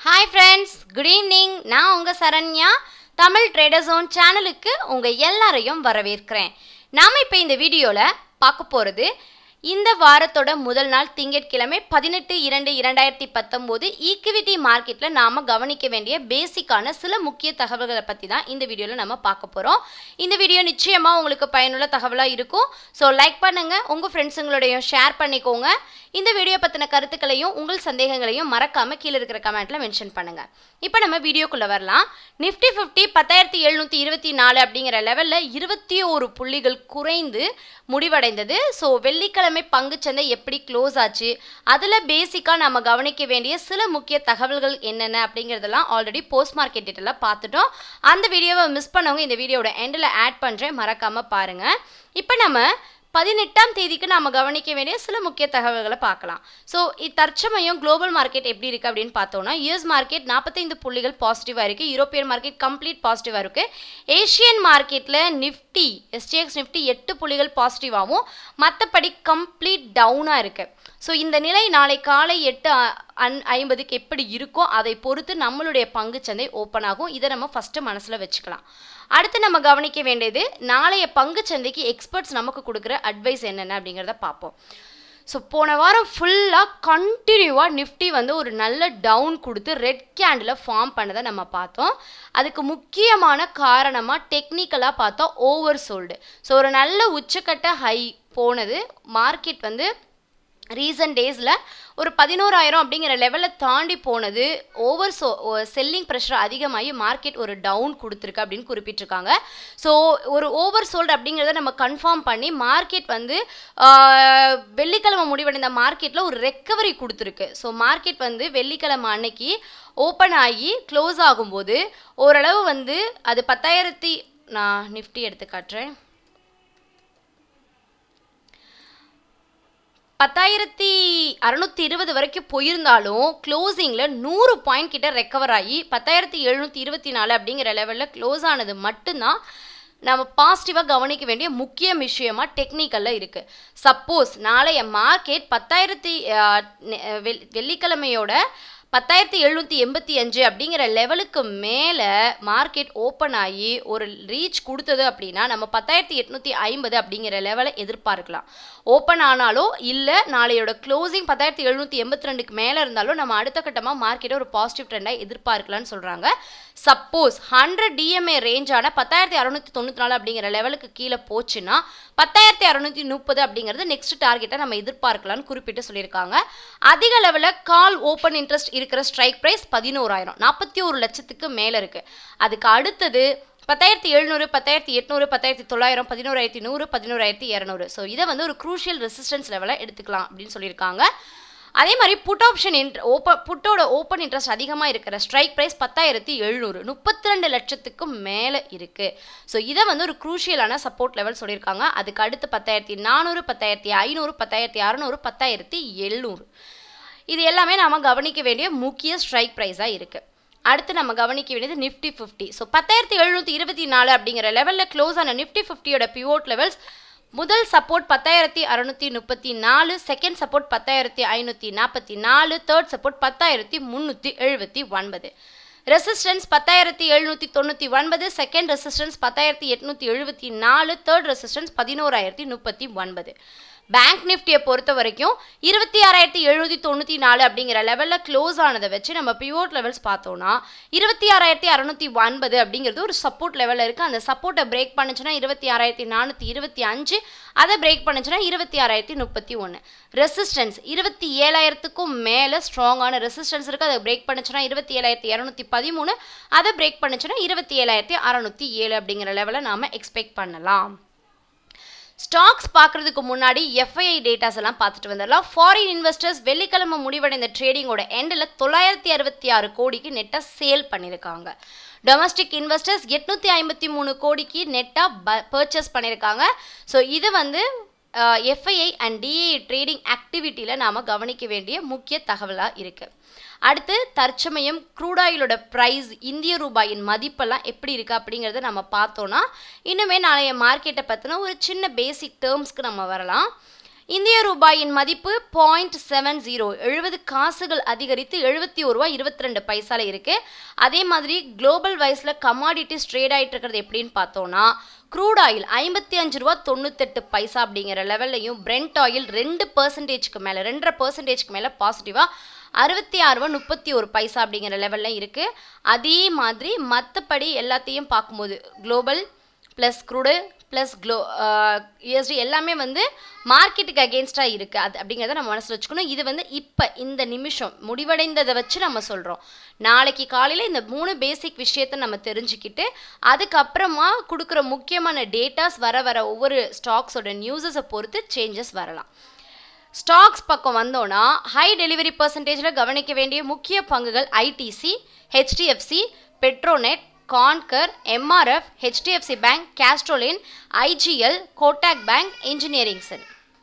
hi friends good evening நான் உங்கள் Saranya Tamil trader zone சேனலுக்கு உங்கள் எல்லாரையும் வரவேற்கிறேன் நாம் இப்போ இந்த வீடியோவில் பார்க்க போகிறது இந்த வாரத்தோட முதல் நாள் திங்கட்கிழமை பதினெட்டு இரண்டு இரண்டாயிரத்தி பத்தொம்போது ஈக்விட்டி மார்க்கெட்டில் நாம் கவனிக்க வேண்டிய பேசிக்கான சில முக்கிய தகவல்களை பற்றி தான் இந்த வீடியோவில் நம்ம பார்க்க போகிறோம் இந்த வீடியோ நிச்சயமாக உங்களுக்கு பயனுள்ள தகவலாக இருக்கும் ஸோ லைக் பண்ணுங்கள் உங்கள் ஃப்ரெண்ட்ஸுங்களோடையும் ஷேர் பண்ணிக்கோங்க இந்த வீடியோ பற்றின கருத்துக்களையும் உங்கள் சந்தேகங்களையும் மறக்காமல் கீழே இருக்கிற கமெண்ட்டில் மென்ஷன் பண்ணுங்கள் இப்போ நம்ம வீடியோக்குள்ளே வரலாம் நிஃப்டி ஃபிஃப்டி பத்தாயிரத்தி எழுநூற்றி இருபத்தி நாலு அப்படிங்கிற லெவலில் இருபத்தி ஒரு புள்ளிகள் குறைந்து முடிவடைந்தது ஸோ வெள்ளிக்கிழமை பங்குச்சந்தை எப்படி க்ளோஸ் ஆச்சு அதில் பேசிக்காக நம்ம கவனிக்க வேண்டிய சில முக்கிய தகவல்கள் என்னென்ன அப்படிங்கிறதெல்லாம் ஆல்ரெடி போஸ்ட் மார்க்கெட் டீட்டெயிலாக பார்த்துட்டோம் அந்த வீடியோவை மிஸ் பண்ணவங்க இந்த வீடியோட எண்டில் ஆட் பண்ணுறேன் மறக்காமல் பாருங்கள் இப்போ நம்ம பதினெட்டாம் தேதிக்கு நாம் கவனிக்க வேண்டிய சில முக்கிய தகவல்களை பார்க்கலாம் ஸோ தற்சமயம் குளோபல் மார்க்கெட் எப்படி இருக்குது அப்படின்னு பார்த்தோம்னா யூஎஸ் மார்க்கெட் நாற்பத்தைந்து புள்ளிகள் பாசிட்டிவாக இருக்குது யூரோப்பியன் மார்க்கெட் கம்ப்ளீட் பாசிட்டிவாக இருக்குது ஏஷியன் மார்க்கெட்டில் நிஃப்டி எஸ்டிஎக்ஸ் நிஃப்டி எட்டு புள்ளிகள் பாசிட்டிவாகவும் மற்றபடி கம்ப்ளீட் டவுனாக இருக்குது ஸோ இந்த நிலை நாளை காலை எட்டு அன் ஐம்பதுக்கு எப்படி இருக்கோ அதை பொறுத்து நம்மளுடைய பங்குச்சந்தை ஓப்பன் ஆகும் இதை நம்ம ஃபஸ்ட்டு மனசில் வச்சுக்கலாம் அடுத்து நம்ம கவனிக்க வேண்டியது நாளைய பங்குச்சந்தைக்கு எக்ஸ்பர்ட்ஸ் நமக்கு கொடுக்குற அட்வைஸ் என்னென்ன அப்படிங்கிறத பார்ப்போம் ஸோ போன வாரம் ஃபுல்லாக கண்டினியூவாக நிஃப்டி வந்து ஒரு நல்ல டவுன் கொடுத்து ரெட் கேண்டில் ஃபார்ம் பண்ணதை நம்ம பார்த்தோம் அதுக்கு முக்கியமான காரணமாக டெக்னிக்கலாக பார்த்தா ஓவர் சோல்டு ஸோ ஒரு நல்ல உச்சக்கட்ட ஹை போனது மார்க்கெட் வந்து ரீசன்ட் டேஸில் ஒரு பதினோராயிரம் அப்படிங்கிற லெவலில் தாண்டி போனது ஓவர் சோ செல்லிங் ப்ரெஷர் அதிகமாகி மார்க்கெட் ஒரு டவுன் கொடுத்துருக்கு அப்படின்னு குறிப்பிட்டிருக்காங்க ஸோ ஒரு ஓவர் சோல்டு அப்படிங்கிறத நம்ம கன்ஃபார்ம் பண்ணி மார்க்கெட் வந்து வெள்ளிக்கிழமை முடிவடைந்த மார்க்கெட்டில் ஒரு ரெக்கவரி கொடுத்துருக்கு ஸோ மார்க்கெட் வந்து வெள்ளிக்கிழமை அன்னைக்கு ஓப்பன் ஆகி க்ளோஸ் ஆகும்போது ஓரளவு வந்து அது பத்தாயிரத்தி நான் நிஃப்டி எடுத்து காட்டுறேன் பத்தாயிரத்தி அறநூற்றி இருபது வரைக்கும் போயிருந்தாலும் க்ளோசிங்கில் நூறு பாயிண்ட் கிட்ட ரெக்கவர் ஆகி பத்தாயிரத்தி எழுநூற்றி இருபத்தி நாலு அப்படிங்கிற லெவலில் க்ளோஸ் ஆனது மட்டும்தான் நம்ம பாசிட்டிவாக கவனிக்க வேண்டிய முக்கிய விஷயமா டெக்னிக்கலில் இருக்குது சப்போஸ் நாளைய மார்க்கெட் பத்தாயிரத்தி வெள்ளிக்கிழமையோட பத்தாயிரத்தி எழுநூற்றி எண்பத்தி அஞ்சு அப்படிங்கிற லெவலுக்கு மேலே மார்க்கெட் ஓப்பன் ஆகி ஒரு ரீச் கொடுத்தது அப்படின்னா நம்ம பத்தாயிரத்தி எட்நூற்றி ஐம்பது அப்படிங்கிற லெவலை எதிர்பார்க்கலாம் ஓப்பன் ஆனாலோ இல்லை நாளையோட க்ளோசிங் பத்தாயிரத்தி எழுநூற்றி எண்பத்தி ரெண்டுக்கு மேலே இருந்தாலும் நம்ம அடுத்த கட்டமாக மார்க்கெட்டை ஒரு பாசிட்டிவ் ட்ரெண்டாக எதிர்பார்க்கலாம்னு சொல்கிறாங்க சப்போஸ் ஹண்ட்ரட் டிஎம்ஏ ரேஞ்சான பத்தாயிரத்தி அறநூற்றி தொண்ணூற்றி நாலு அப்படிங்கிற லெவலுக்கு கீழே போச்சுன்னா பத்தாயிரத்தி அறநூற்றி முப்பது அப்படிங்கிறது நெக்ஸ்ட் டார்கெட்டை நம்ம எதிர்பார்க்கலாம்னு குறிப்பிட்டு சொல்லியிருக்காங்க அதிக லெவலில் கால் ஓப்பன் இன்ட்ரெஸ்ட் இருக்கிற ஸ்ட்ரைக் ப்ரைஸ் பதினோராயிரம் நாற்பத்தி ஒரு லட்சத்துக்கு மேலே இருக்குது அதுக்கு அடுத்தது பத்தாயிரத்தி எழுநூறு பத்தாயிரத்தி எட்நூறு பத்தாயிரத்தி தொள்ளாயிரம் பதினோராயிரத்தி நூறு பதினோராயிரத்தி இரநூறு ஸோ இதை வந்து ஒரு க்ரூஷியல் ரெசிஸ்டன்ஸ் லெவலில் எடுத்துக்கலாம் அப்படின்னு சொல்லியிருக்காங்க அதே மாதிரி புட் ஆப்ஷன் இன்ட்ர ஓப்பன் புட்டோட ஓப்பன் இன்ட்ரெஸ்ட் அதிகமாக இருக்கிற ஸ்ட்ரைக் ப்ரைஸ் பத்தாயிரத்தி எழுநூறு முப்பத்தி ரெண்டு லட்சத்துக்கும் மேலே இருக்குது ஸோ இதை வந்து ஒரு குரூஷியலான சப்போர்ட் லெவல் சொல்லியிருக்காங்க அதுக்கு அடுத்து பத்தாயிரத்தி நானூறு பத்தாயிரத்தி ஐநூறு பத்தாயிரத்தி அறநூறு பத்தாயிரத்தி எழுநூறு இது எல்லாமே நாம் கவனிக்க வேண்டிய முக்கிய ஸ்ட்ரைக் ப்ரைஸாக இருக்குது அடுத்து நம்ம கவனிக்க வேண்டியது நிஃப்டி ஃபிஃப்டி ஸோ பத்தாயிரத்தி எழுநூற்றி இருபத்தி நாலு அப்படிங்கிற லெவலில் க்ளோஸ் ஆன நிஃப்டி ஃபிஃப்டியோட பிவோட் லெவல்ஸ் முதல் சப்போர்ட் பத்தாயிரத்தி அறநூற்றி முப்பத்தி நாலு செகண்ட் சப்போர்ட் பத்தாயிரத்தி ஐநூற்றி நாற்பத்தி நாலு தேர்ட் சப்போர்ட் பத்தாயிரத்தி முந்நூற்றி எழுபத்தி ஒன்பது ரெசிஸ்டன்ஸ் பத்தாயிரத்தி எழுநூற்றி தொண்ணூற்றி ஒன்பது செகண்ட் ரெசிஸ்டன்ஸ் பத்தாயிரத்தி எட்நூற்றி எழுபத்தி நாலு தேர்ட் ரெசிஸ்டன்ஸ் பதினோராயிரத்தி முப்பத்தி ஒன்பது பேங்க் நிஃப்டியை பொறுத்த வரைக்கும் இருபத்தி ஆறாயிரத்தி எழுநூற்றி தொண்ணூற்றி நாலு அப்படிங்கிற லெவலில் க்ளோஸ் ஆனதை வச்சு நம்ம பிவோட் லெவல்ஸ் பார்த்தோம்னா இருபத்தி ஆறாயிரத்தி அறநூற்றி ஒன்பது அப்படிங்கிறது ஒரு சப்போர்ட் லெவலில் இருக்குது அந்த சப்போர்ட்டை பிரேக் பண்ணுச்சுன்னா இருபத்தி ஆறாயிரத்தி நானூற்றி இருபத்தி அஞ்சு அதை பிரேக் பண்ணுச்சுன்னா இருபத்தி ஆறாயிரத்தி முப்பத்தி ஒன்று ரெசிஸ்டன்ஸ் இருபத்தி ஏழாயிரத்துக்கும் மேலே ஸ்ட்ராங்கான ரெசிஸ்டன்ஸ் இருக்குது அதை பிரேக் பண்ணுச்சுன்னா இருபத்தி ஏழாயிரத்தி இரநூத்தி பதிமூணு அதை பிரேக் பண்ணுச்சுன்னா இருபத்தி ஏழாயிரத்தி அறநூற்றி ஏழு அப்படிங்கிற லெவலில் நாம் எக்ஸ்பெக்ட் பண்ணலாம் ஸ்டாக்ஸ் பார்க்குறதுக்கு முன்னாடி எஃப்ஐஐ டேட்டாஸ் எல்லாம் பார்த்துட்டு வந்துடலாம் ஃபாரின் இன்வெஸ்டர்ஸ் வெள்ளிக்கிழமை முடிவடைந்த ட்ரேடிங்கோட எண்டில் தொள்ளாயிரத்தி அறுபத்தி ஆறு கோடிக்கு நெட்டாக சேல் பண்ணியிருக்காங்க டொமஸ்டிக் இன்வெஸ்டர்ஸ் எட்நூற்றி ஐம்பத்தி மூணு கோடிக்கு நெட்டாக ப பர்ச்சேஸ் பண்ணியிருக்காங்க ஸோ இது வந்து எஃப்ஐஐ அண்ட் டிஏ ட்ரேடிங் ஆக்டிவிட்டியில் நாம் கவனிக்க வேண்டிய முக்கிய தகவலாக இருக்குது அடுத்து தற்சமயம் க்ரூடாயிலோட ப்ரைஸ் இந்திய ரூபாயின் மதிப்பெல்லாம் எப்படி இருக்குது அப்படிங்கிறத நம்ம பார்த்தோன்னா இன்னுமே நாளைய மார்க்கெட்டை பற்றின ஒரு சின்ன பேசிக் டேர்ம்ஸ்க்கு நம்ம வரலாம் இந்திய ரூபாயின் மதிப்பு பாயிண்ட் செவன் ஜீரோ எழுபது காசுகள் அதிகரித்து எழுபத்தி ஒரு ரூபா இருபத்தி ரெண்டு பைசால இருக்கு அதே மாதிரி குளோபல் வைஸ்ல கமாடிட்டிஸ் ட்ரேட் ஆயிட்டு இருக்கிறது எப்படின்னு பார்த்தோம்னா க்ரூட் ஆயில் ஐம்பத்தி அஞ்சு ரூபா தொண்ணூத்தெட்டு பைசா அப்படிங்கிற லெவல்லையும் பிரெண்ட் ஆயில் ரெண்டு பர்சன்டேஜ்க்கு மேலே ரெண்டரை பர்சன்டேஜ்க்கு மேலே பாசிட்டிவாக அறுபத்தி ஆறு ரூபா முப்பத்தி ஒரு பைசா அப்படிங்கிற லெவலில் இருக்குது அதே மாதிரி மற்றபடி எல்லாத்தையும் பார்க்கும்போது குளோபல் ப்ளஸ் க்ரூடு ப்ளஸ் க்ளோ யூஎஸ்டி எல்லாமே வந்து மார்க்கெட்டுக்கு அகேன்ஸ்டாக இருக்குது அது அப்படிங்கிறத நம்ம மனசில் வச்சுக்கணும் இது வந்து இப்போ இந்த நிமிஷம் முடிவடைந்ததை வச்சு நம்ம சொல்கிறோம் நாளைக்கு காலையில் இந்த மூணு பேசிக் விஷயத்தை நம்ம தெரிஞ்சுக்கிட்டு அதுக்கப்புறமா கொடுக்குற முக்கியமான டேட்டாஸ் வர வர ஒவ்வொரு ஸ்டாக்ஸோட நியூஸஸை பொறுத்து சேஞ்சஸ் வரலாம் ஸ்டாக்ஸ் பக்கம் வந்தோன்னா ஹை டெலிவரி பர்சன்டேஜில் கவனிக்க வேண்டிய முக்கிய பங்குகள் ITC HDFC Petronet Concor MRF HDFC bank கேஸ்ட்ரோலின் ஐஜிஎல் கோட்டாக் பேங்க் இன்ஜினியரிங் சென்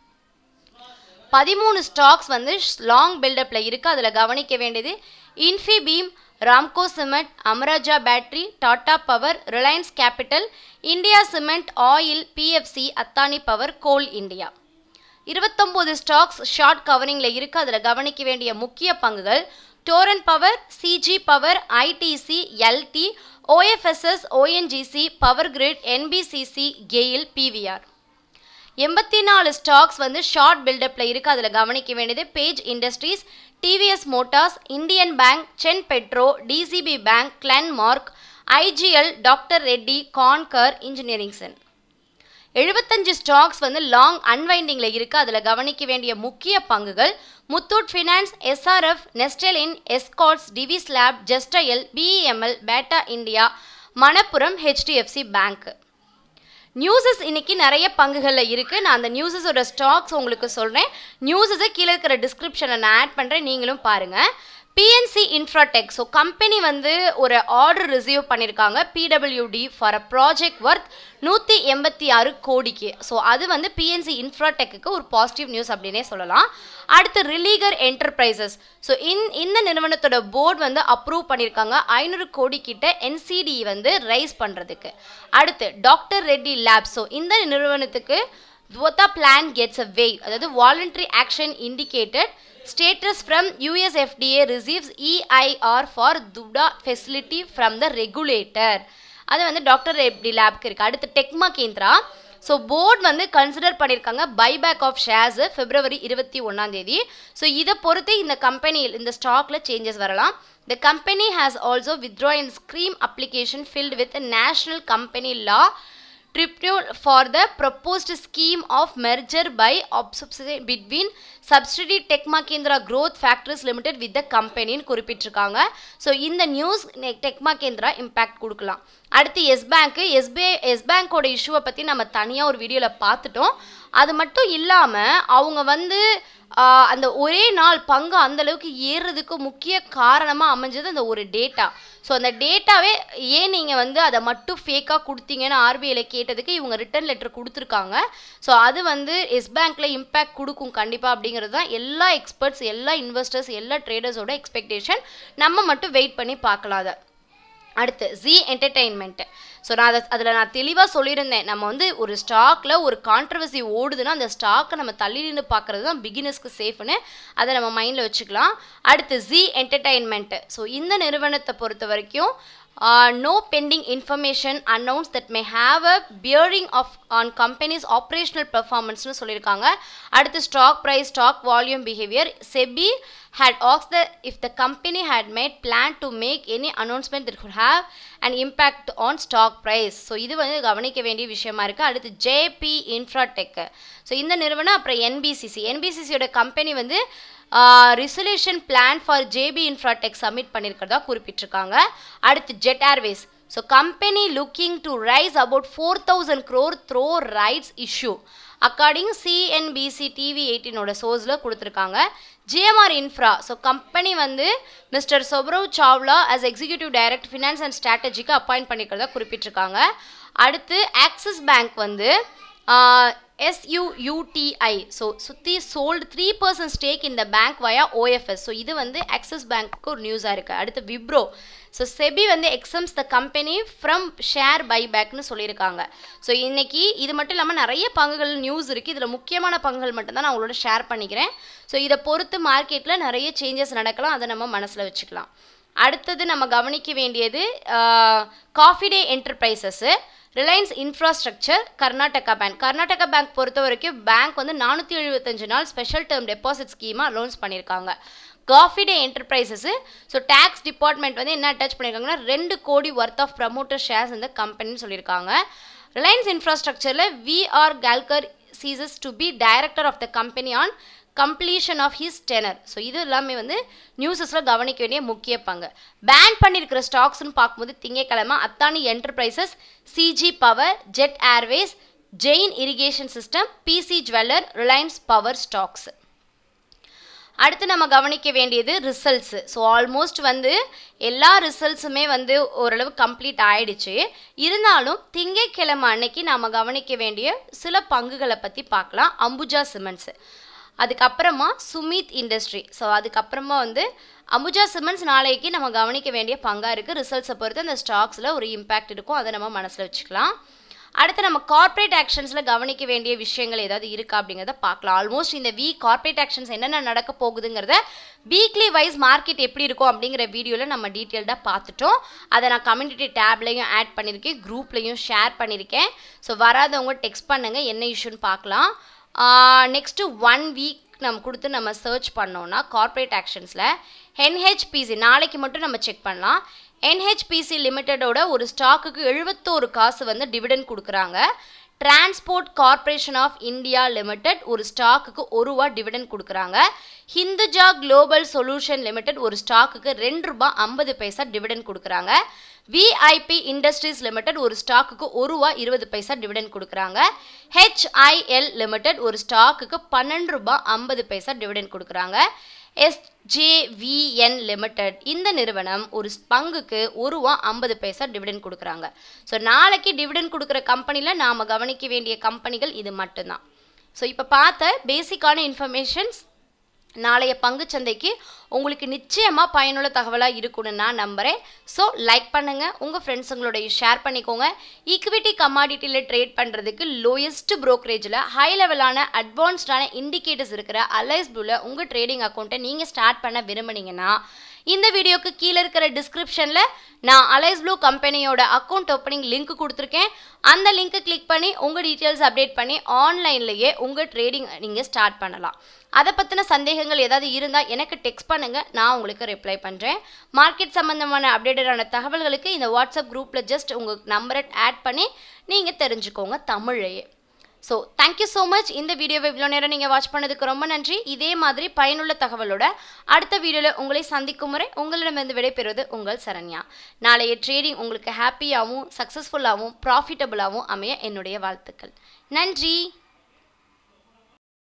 பதிமூணு ஸ்டாக்ஸ் வந்து லாங் பில்டப்பில் இருக்குது அதில் கவனிக்க வேண்டியது Infibeam Ramco cement Amara Raja battery Tata power Reliance capital India cement oil PFC Adani power coal India இருபத்தொம்போது ஸ்டாக்ஸ் ஷார்ட் கவரிங்கில் இருக்குது அதில் கவனிக்க வேண்டிய முக்கிய பங்குகள் Torrent power CG power ITC LT OFSS ONGC power grid NBCC GAIL PVR எண்பத்தி நாலு ஸ்டாக்ஸ் வந்து ஷார்ட் பில்டப்பில் இருக்குது அதில் கவனிக்க வேண்டியது page industries TVS motors Indian bank சென் petro DCB bank Glenmark IGL doctor Reddy Concor engineering சென் எழுபத்தஞ்சு ஸ்டாக்ஸ் வந்து லாங் அன்வைண்டிங்கில் இருக்குது அதில் கவனிக்க வேண்டிய முக்கிய பங்குகள் முத்தூட் ஃபினான்ஸ் எஸ்ஆர்எஃப் நெஸ்டெலின் Escorts Divi's lab Just Dial BEML Bata India Manappuram HDFC bank நியூஸஸ் இன்னைக்கு நிறைய பங்குகளில் இருக்குது நான் அந்த நியூஸஸோட ஸ்டாக்ஸ் உங்களுக்கு சொல்கிறேன் நியூஸஸை கீழே இருக்கிற டிஸ்கிரிப்ஷனில் நான் ஆட் பண்ணுறேன் நீங்களும் பாருங்கள் பிஎன்சி இன்ஃப்ராடெக் ஸோ கம்பெனி வந்து ஒரு ஆர்டர் ரிசீவ் பண்ணியிருக்காங்க PWD for a project worth நூற்றி எண்பத்தி ஆறு கோடிக்கு ஸோ அது வந்து பிஎன்சி இன்ஃப்ராடெக்கு ஒரு பாசிட்டிவ் நியூஸ் அப்படின்னே சொல்லலாம் அடுத்து ரிலீகர் என்டர்பிரைசஸ் ஸோ இன் இந்த நிறுவனத்தோட போர்டு வந்து அப்ரூவ் பண்ணியிருக்காங்க ஐநூறு கோடி கிட்ட என்சிடி வந்து ரைஸ் பண்ணுறதுக்கு அடுத்து டாக்டர் ரெட்டி லேப் ஸோ இந்த நிறுவனத்துக்கு துவத்தா பிளான் கெட்ஸ் அ வே அதாவது voluntary action indicated status from USFDA receives EIR for DUDA facility from the regulator அது வந்து டாக்டர் ரெப்டி லேப்க்கு இருக்குது அடுத்து டெக்மா கேந்திரா ஸோ போர்ட் வந்து கன்சிடர் பண்ணியிருக்காங்க பைபேக் ஆஃப் ஷேர்ஸ் பிப்ரவரி இருபத்தி ஒன்றாம் தேதி ஸோ இதை பொறுத்து இந்த கம்பெனியில் இந்த ஸ்டாக்ல சேஞ்சஸ் வரலாம் the company has also withdraw and scheme application filed with national company law tribunal for the proposed scheme of merger by subsidiary between subsidiary Tech Mahindra Growth Factories Limited with the company குறிப்பிட்டிருக்காங்க so இந்த news tech Mahindra impact கொடுக்கலாம் அடுத்து Yes பேங்க்கு SBI Yes பேங்க்கோட இஷ்யூவை பற்றி நம்ம தனியாக ஒரு வீடியோவில் பார்த்துட்டோம் அது மட்டும் இல்லாமல் அவங்க வந்து ஆஹ், அந்த ஒரே நாள் பங்கு அந்த அளவுக்கு ஏறுறதுக்கு முக்கிய காரணமாக அமைஞ்சது அந்த ஒரு டேட்டா ஸோ அந்த டேட்டாவே ஏன் நீங்கள் வந்து அதை மட்டும் ஃபேக்காக கொடுத்தீங்கன்னு ஆர்பிஐல கேட்டதுக்கு இவங்க ரிட்டர்ன் லெட்டர் கொடுத்துருக்காங்க ஸோ அது வந்து எஸ் பேங்க்ல இம்பேக்ட் கொடுக்கும் கண்டிப்பாக அப்படிங்கிறது தான் எல்லா எக்ஸ்பர்ட்ஸ் எல்லா இன்வெஸ்டர்ஸ் எல்லா ட்ரேடர்ஸோட எக்ஸ்பெக்டேஷன் நம்ம மட்டும் வெயிட் பண்ணி பார்க்கலாம் அதை அடுத்து ஜி என்டர்டெயின்மெண்ட் ஸோ நான் அதை அதில் நான் தெளிவாக சொல்லியிருந்தேன் நம்ம வந்து ஒரு ஸ்டாக்ல ஒரு கான்ட்ரவர்சி ஓடுதுன்னா அந்த ஸ்டாக்கை நம்ம தள்ளி நின்று பார்க்குறது தான் பிகினர்ஸ்க்கு சேஃப்னு அதை நம்ம மைண்டில் வச்சுக்கலாம் அடுத்து ஜி என்டர்டெயின்மெண்ட் ஸோ இந்த நிறுவனத்தை பொறுத்த வரைக்கும் no pending information announce that may have a bearing of on company's operational பெர்ஃபார்மன்ஸ்னு சொல்லியிருக்காங்க அடுத்து stock price stock volume behaviour SEBI had asked the if the company had made plan to make any announcement that could have an impact on stock price so இது வந்து கவனிக்க வேண்டிய விஷயமா இருக்குது அடுத்து ஜேபி இன்ஃப்ராடெக் ஸோ இந்த நிறுவனம் அப்புறம் என்பிசிசி என்பிசிசியோட கம்பெனி வந்து resolution plan for JP Infratech submit பண்ணியிருக்கிறதா குறிப்பிட்டிருக்காங்க அடுத்து Jet Airways so company looking to raise about four thousand crore through rights issue according CNBC TV எயிட்டீனோட சோர்ஸில் கொடுத்துருக்காங்க ஜிஎம்ஆர் இன்ஃப்ரா ஸோ கம்பெனி வந்து mister Saurabh Chawla as executive direct finance and ஸ்ட்ராட்டஜிக்கு appoint பண்ணிக்கிறதா குறிப்பிட்டிருக்காங்க அடுத்து ஆக்சிஸ் பேங்க் வந்து எஸ்யூயூடிஐ ஸோ சுற்றி சோல்டு த்ரீ பர்சன்ட் ஸ்டேக் இந்த பேங்க் வயா ஓஎஃப்எஸ் ஸோ இது வந்து ஆக்சிஸ் பேங்க்கு ஒரு நியூஸாக இருக்குது அடுத்து விப்ரோ ஸோ செபி வந்து exempts the company from share பைபேக்னு சொல்லியிருக்காங்க ஸோ இன்னைக்கு இது மட்டும் இல்லாமல் நிறைய பங்குகள் நியூஸ் இருக்குது இதில் முக்கியமான பங்குகள் மட்டும்தான் நான் உங்களோட ஷேர் பண்ணிக்கிறேன் ஸோ இதை பொறுத்து மார்க்கெட்டில் நிறைய சேஞ்சஸ் நடக்கலாம் அதை நம்ம மனசில் வச்சுக்கலாம் அடுத்தது நம்ம கவனிக்க வேண்டியது காஃபி டே என்டர்பிரைசஸ்ஸு Reliance infrastructure Karnataka bank Karnataka bank பொறுத்த வரைக்கும் பேங்க் வந்து நானூற்றி எழுபத்தஞ்சு நாள் ஸ்பெஷல் டேர்ம் டெபாசிட் ஸ்கீமாக அலௌன்ஸ் பண்ணியிருக்காங்க coffee day enterprises so tax department வந்து என்ன அட்டாச் பண்ணியிருக்காங்கன்னா ரெண்டு கோடி ஒர்த் ஆஃப் ப்ரமோட்டர் ஷேர்ஸ் இந்த கம்பெனின்னு சொல்லியிருக்காங்க ரிலையன்ஸ் இன்ஃப்ராஸ்ட்ரக்சரில் VR Kelkar ceases to be director of the company on completion of his tenure so இது எல்லாமே வந்து நியூஸஸில் கவனிக்க வேண்டிய முக்கிய பங்கு பேன் பண்ணியிருக்கிற ஸ்டாக்ஸ்னு பார்க்கும்போது திங்கக்கிழமை Adani enterprises CG power Jet Airways Jain irrigation system PC jeweller Reliance power stocks அடுத்து நம்ம கவனிக்க வேண்டியது ரிசல்ட்ஸு ஸோ ஆல்மோஸ்ட் வந்து எல்லா ரிசல்ட்ஸுமே வந்து ஓரளவு கம்ப்ளீட் ஆயிடுச்சு இருந்தாலும் திங்கக்கிழமை அன்னைக்கு நாம் கவனிக்க வேண்டிய சில பங்குகளை பற்றி பார்க்கலாம் அம்புஜா சிமெண்ட்ஸு அதுக்கப்புறமா சுமித் இண்டஸ்ட்ரி ஸோ அதுக்கப்புறமா வந்து அம்புஜா சிமெண்ட்ஸ் நாளைக்கு நம்ம கவனிக்க வேண்டிய பங்காக இருக்குது ரிசல்ட்ஸை பொறுத்து அந்த ஸ்டாக்ஸில் ஒரு இம்பேக்ட் இருக்கும் அதை நம்ம மனசில் வச்சுக்கலாம் அடுத்து நம்ம கார்ப்பரேட் ஆக்ஷன்ஸில் கவனிக்க வேண்டிய விஷயங்கள் ஏதாவது இருக்கா அப்படிங்கிறத பார்க்கலாம் ஆல்மோஸ்ட் இந்த வீக் கார்ப்பரேட் ஆக்ஷன்ஸ் என்னென்ன நடக்க போகுதுங்கிறத வீக்லி வைஸ் மார்க்கெட் எப்படி இருக்கும் அப்படிங்கிற வீடியோவில் நம்ம டீட்டெயில்டாக பார்த்துட்டோம் அதை நான் கம்யூனிட்டி டேப்லையும் ஆட் பண்ணியிருக்கேன் குரூப்லையும் ஷேர் பண்ணியிருக்கேன் ஸோ வராதவங்க டெக்ஸ்ட் பண்ணுங்கள் என்ன இஷ்யூன்னு பார்க்கலாம் நெக்ஸ்ட்டு ஒன் வீக் நம்ம கொடுத்து நம்ம சர்ச் பண்ணோம்னா கார்ப்பரேட் ஆக்ஷன்ஸில் என்ஹெச்பிசி நாளைக்கு மட்டும் நம்ம செக் பண்ணலாம் என்ஹெச்பிசி லிமிட்டடோட ஒரு ஸ்டாக்குக்கு எழுபத்தோரு காசு வந்து டிவிடெண்ட் கொடுக்குறாங்க transport corporation of India limited ஒரு ஸ்டாக்குக்கு ஒரு ரூபா டிவிடெண்ட் கொடுக்குறாங்க ஹிந்துஜா குளோபல் சொல்யூஷன் லிமிடெட் ஒரு ஸ்டாக்குக்கு ரெண்டு ரூபாய் ஐம்பது பைசா டிவிடெண்ட் கொடுக்குறாங்க விஐபி இண்டஸ்ட்ரீஸ் லிமிடெட் ஒரு ஸ்டாக்குக்கு ஒரு ரூபா இருபது பைசா டிவிடெண்ட் கொடுக்குறாங்க ஹெச்ஐஎல் லிமிடெட் ஒரு ஸ்டாக்குக்கு பன்னெண்டு ரூபாய் ஐம்பது பைசா டிவிடெண்ட் கொடுக்குறாங்க எஸ்ஜேவிஎன் லிமிடெட் இந்த நிறுவனம் ஒரு பங்குக்கு ஒரு ரூபா ஐம்பது பைசா டிவிடெண்ட் கொடுக்குறாங்க ஸோ நாளைக்கு டிவிடெண்ட் கொடுக்குற கம்பெனியில் நாம் கவனிக்க வேண்டிய கம்பெனிகள் இது மட்டும்தான் ஸோ இப்போ பார்த்த பேசிக்கான இன்ஃபர்மேஷன்ஸ் நாளைய பங்குச்சந்தைக்கு உங்களுக்கு நிச்சயமாக பயனுள்ள தகவலாக இருக்கும்னு நான் நம்புகிறேன் ஸோ லைக் பண்ணுங்கள் உங்கள் ஃப்ரெண்ட்ஸுங்களோட ஷேர் பண்ணிக்கோங்க ஈக்விட்டி கமாடிட்டியில் ட்ரேட் பண்ணுறதுக்கு லோயஸ்ட் ப்ரோக்கரேஜில் ஹை லெவலான அட்வான்ஸ்டான இண்டிகேட்டர்ஸ் இருக்கிற அலைஸ் ப்ளூவில் உங்கள் ட்ரேடிங் அக்கௌண்ட்டை நீங்கள் ஸ்டார்ட் பண்ண விரும்புனீங்கன்னா இந்த வீடியோக்கு கீழே இருக்கிற டிஸ்கிரிப்ஷனில் நான் அலைஸ் ப்ளூ கம்பெனியோட அக்கௌண்ட் ஓப்பனிங் லிங்க் கொடுத்துருக்கேன் அந்த லிங்க்கை கிளிக் பண்ணி உங்கள் டீட்டெயில்ஸ் அப்டேட் பண்ணி ஆன்லைன்லேயே உங்கள் ட்ரேடிங் நீங்கள் ஸ்டார்ட் பண்ணலாம் அதை பற்றின சந்தேகங்கள் ஏதாவது இருந்தால் எனக்கு டெக்ஸ்ட் பண்ணுங்கள் நான் உங்களுக்கு ரிப்ளை பண்ணுறேன் மார்க்கெட் சம்மந்தமான அப்டேட்டடான தகவல்களுக்கு இந்த வாட்ஸ்அப் குரூப்பில் ஜஸ்ட் உங்கள் நம்பரை ஆட் பண்ணி நீங்கள் தெரிஞ்சுக்கோங்க தமிழையே ஸோ தேங்க்யூ ஸோ மச் இந்த வீடியோவை இவ்வளோ நேரம் நீங்கள் வாட்ச் பண்ணதுக்கு ரொம்ப நன்றி இதே மாதிரி பயனுள்ள தகவலோட அடுத்த வீடியோவில் உங்களை சந்திக்கும் முறை உங்களிடமிருந்து விடைபெறுவது உங்கள் சரண்யா நாளைய ட்ரேடிங் உங்களுக்கு ஹாப்பியாகவும் சக்ஸஸ்ஃபுல்லாகவும் ப்ராஃபிட்டபுளாகவும் அமைய என்னுடைய வாழ்த்துக்கள் நன்றி